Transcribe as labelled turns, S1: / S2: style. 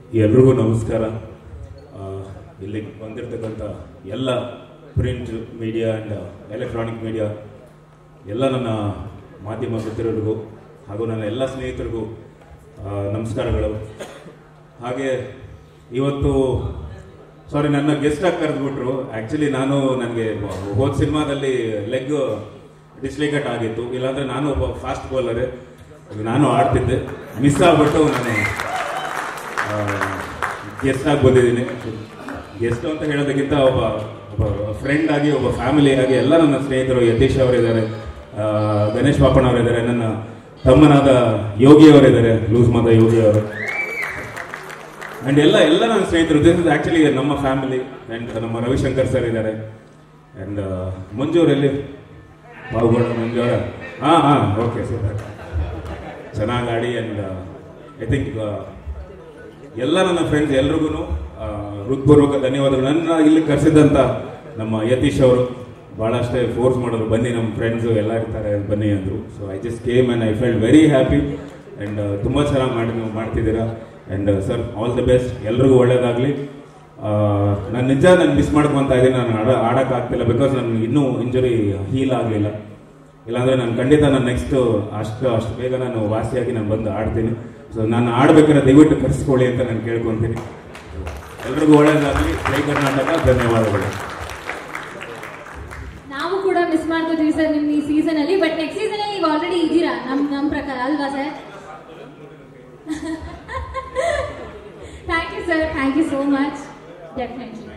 S1: ಎಲ್ರಿಗೂ ನಮಸ್ಕಾರ ಆ, ಇಲ್ಲಿ ಬಂದಿರತಕ್ಕಂಥ ಎಲ್ಲ print media and electronic media ಎಲ್ಲ ನನ್ನ ಮಾಧ್ಯಮ ಮಿತ್ರರಿಗೂ ಹಾಗೂ ನನ್ನ ಎಲ್ಲ ಸ್ನೇಹಿತರಿಗೂ ಆ, ನಮಸ್ಕಾರಗಳು ಹಾಗೆ ಇವತ್ತು ಸಾರಿ ನನ್ನ ಗೆಸ್ಟ್ ಆಗಿ ಕರೆದ್ಬಿಟ್ರು ಆ್ಯಕ್ಚುಲಿ ನಾನು ನನಗೆ ಹೋದ ಸಿನಿಮಾದಲ್ಲಿ ಲೆಗ್ ಡಿಸ್ಲೈಕಟ್ ಆಗಿತ್ತು ಇಲ್ಲಾಂದರೆ ನಾನು ಒಬ್ಬ ಫಾಸ್ಟ್ ಬೌಲರ್ ನಾನು ಆಡ್ತಿದ್ದೆ ಮಿಸ್ ಆಗ್ಬಿಟ್ಟು ನಾನು ಗೆಸ್ಟ್ ಆಗಿ ಬಂದಿದ್ದೀನಿ ಗೆಸ್ಟ್ ಅಂತ ಹೇಳೋದಕ್ಕಿಂತ ಒಬ್ಬ ಒಬ್ಬ ಫ್ರೆಂಡ್ ಆಗಿ ಒಬ್ಬ ಫ್ಯಾಮಿಲಿ ಆಗಿ ಎಲ್ಲ ನನ್ನ ಸ್ನೇಹಿತರು ಯತೀಶ್ ಅವರಿದ್ದಾರೆ ಆ, ಗಣೇಶ್ ಪಾಪಣ್ಣ ಅವರಿದ್ದಾರೆ ನನ್ನ ತಮ್ಮನಾದ ಯೋಗಿ ಅವರಿದ್ದಾರೆ ಲೂಸ್ ಮಾದ ಯೋಗಿ ಅವರು ಅಂಡ್ ಎಲ್ಲ ಎಲ್ಲ ನನ್ನ ಸ್ನೇಹಿತರು ದಿಸ್ ಇಸ್ ಆಕ್ಚುಲಿ ನಮ್ಮ ಫ್ಯಾಮಿಲಿ ಅಂಡ್ ನಮ್ಮ ರವಿಶಂಕರ್ ಸರ್ ಇದ್ದಾರೆ ಅಂಡ್ ಮಂಜು ಅವರಲ್ಲಿ ಬಾಬುಗೌಡ ಮಂಜು ಅವರ ಹಾ ಹಾ ಓಕೆ ಸೂಪರ್ ಚೆನ್ನಾಗಿ ಆಡಿ ಅಂಡ್ ಐ ಥಿಂಕ್ ಎಲ್ಲ ನನ್ನ ಫ್ರೆಂಡ್ಸ್ ಎಲ್ರಿಗೂ ಹೃತ್ಪೂರ್ವಕ ಧನ್ಯವಾದಗಳು ನನ್ನ ಇಲ್ಲಿ ಕರೆಸಿದಂತ ನಮ್ಮ ಯತೀಶ್ ಅವರು ಭಾಳಷ್ಟೇ ಫೋರ್ಸ್ ಮಾಡಿದ್ರು ಬನ್ನಿ ನಮ್ಮ ಫ್ರೆಂಡ್ಸು ಎಲ್ಲ ಇರ್ತಾರೆ ಬನ್ನಿ ಅಂದರು so I just came and I felt very happy and ತುಂಬ ಚೆನ್ನಾಗಿ ಮಾಡಿ ನೀವು ಮಾಡ್ತಿದ್ದೀರಾ and sir all the best ಎಲ್ರಿಗೂ ಒಳ್ಳೇದಾಗಲಿ ನಾನು ನಿಜ ನಾನು ಮಿಸ್ ಮಾಡ್ಕೊತಾ ಇದ್ದೀನಿ ನಾನು ಆಡ ಆಡೋಕ್ಕಾಗ್ತಿಲ್ಲ ಬಿಕಾಸ್ ನನಗೆ ಇನ್ನೂ ಇಂಜುರಿ ಹೀಲ್ ಆಗಲಿಲ್ಲ ಇಲ್ಲಾಂದ್ರೆ ನಾನು ಖಂಡಿತ ನಾನು ನೆಕ್ಸ್ಟ್ ಅಷ್ಟು ಅಷ್ಟು ಬೇಗ ನಾನು ವಾಸಿಯಾಗಿ ನಾನು ಬಂದು ಆಡ್ತೀನಿ ಸೊ ನಾನು ಆಡ್ಬೇಕಾದ್ರೆ ದಯವಿಟ್ಟು ಕರೆಸ್ಕೊಳ್ಳಿ ಅಂತ ನಾನು ಕೇಳ್ಕೊತೀನಿ ಎಲ್ರಿಗೂ ಒಳ್ಳೇದಾಗಲಿ ಜೈ ಕರ್ನಾಟಕ ಧನ್ಯವಾದಗಳು
S2: ನಾವು ಕೂಡ ಮಿಸ್ ಮಾಡ್ಕೋತೀವಿ ಸರ್ ನಿಮ್ ಈ ಸೀಸನ್ ಅಲ್ಲಿ ಬಟ್ ನೆಕ್ಸ್ಟ್ ಸೀಸನ್ ಅಲ್ಲಿ ನೀವು ಆಲ್ರೆಡಿ ಇದ್ದೀರಾ ನಮ್ ನಮ್ ಪ್ರಕಾರ ಅಲ್ವಾ sir thank you sir thank you so much definitely